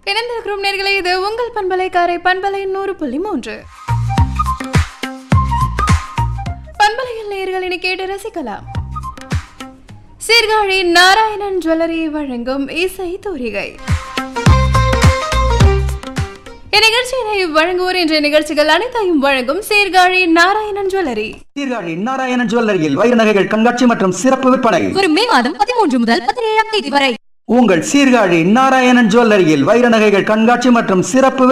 இணைந்திருக்கிறோம் நேர்களே இது உங்கள் பண்பலை காரை பண்பலை நூறு புள்ளி மூன்று பண்பலையில் நேர்கள் இனி கேட்டு ரசிக்கலாம் சீர்காழி நாராயணன் ஜுவல்லரி வழங்கும் இசை தூரிகை இந்நிகழ்ச்சியினை வழங்குவோர் என்ற நிகழ்ச்சிகள் அனைத்தையும் வழங்கும் சீர்காழி நாராயணன் ஜுவல்லரி சீர்காழி நாராயணன் ஜுவல்லரியில் வைர நகைகள் கண்காட்சி மற்றும் சிறப்பு விற்பனை வரும் மே மாதம் பதிமூன்று முதல் பதினேழாம் தேதி வரை உங்கள் சீர்காழி நாராயணன் ஜுவல்லரியில் வைர நகைகள் கண்காட்சி மற்றும் சிறப்பு